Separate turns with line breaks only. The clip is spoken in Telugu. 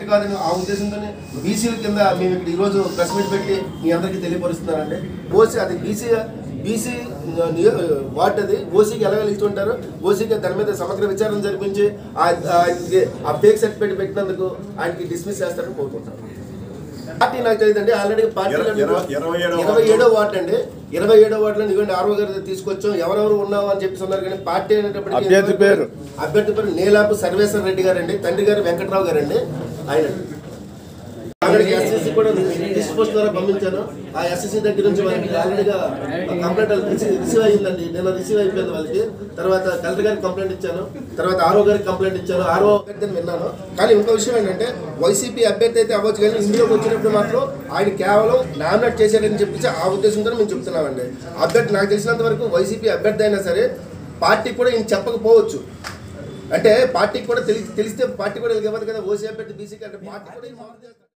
కాదని ఆ ఉద్దేశంతోనే బీసీల కింద మేము ఇక్కడ ఈరోజు ప్రెస్ మీట్ పెట్టి మీ అందరికీ తెలియపరుస్తున్నానండి ఓసీ అది బీసీ బీసీ వార్డు అది ఓసీకి ఎలా ఇస్తుంటారు ఓసీకి దాని మీద సమగ్ర విచారణ జరిపించి ఆ- ఆయనకి ఆ ఫేక్ సర్టిఫికేట్ పెట్టినందుకు ఆయనకి డిస్మిస్ చేస్తారని కోరుకుంటాను పార్టీ నాకు తెలియదండి ఆల్రెడీ పార్టీ
ఇరవై- ఇరవై- ఇరవై ఏడో
ఇరవై ఏడో వార్డు అండి ఇరవై ఏడో వార్డులో ఇదిగోండి ఆరో గారి తీసుకొచ్చాం ఎవరెవరు ఉన్నాం అని చెప్పేసి ఉన్నారు కానీ పార్టీ అనేటప్పటికి
అభ్యర్థి పేరు?
అభ్యర్థి పేరు నీలాపు సర్వేశ్వర రెడ్డి గారండి తండ్రి గారు వెంకట్రావు గారండి ఆయన అక్కడికి ఎస్ఎస్సి కూడా లిస్ట్ పోస్ట్ ద్వారా పంపించాను ఆ ఎస్ఎస్సి దగ్గర నుంచి వాళ్ళకి ఆల్రెడీగా కంప్లైంట్ రిసీవ్ అయ్యిందండి నేను రిసీవ్ అయిపోయింది వాళ్ళకి తర్వాత కలెక్టర్ గారికి కంప్లైంట్ ఇచ్చాను తర్వాత ఆరో గారికి కంప్లైంట్ ఇచ్చాను ఆరో అభ్యర్థిని విన్నాను కానీ ఇంకో విషయం ఏంటంటే వైసీపీ అభ్యర్థి అయితే అవ్వచ్చు కానీ ఇందులోకి వచ్చినప్పుడు మాత్రం ఆయన కేవలం నామినేట్ చేశాడని చెప్పేసి ఆ ఉద్దేశంతో మేము చెప్తున్నామండి అభ్యర్థి నాకు తెలిసినంత వరకు వైసీపీ అభ్యర్థి అయినా సరే పార్టీ కూడా ఈయన చెప్పకపోవచ్చు అంటే పార్టీకి కూడా తెలి తెలిస్తే పార్టీ కూడా వీళ్ళకి ఇవ్వదు కదా ఓసీ అభ్యర్థి బీసీకి అంటే పార్టీ కూడా ఈయన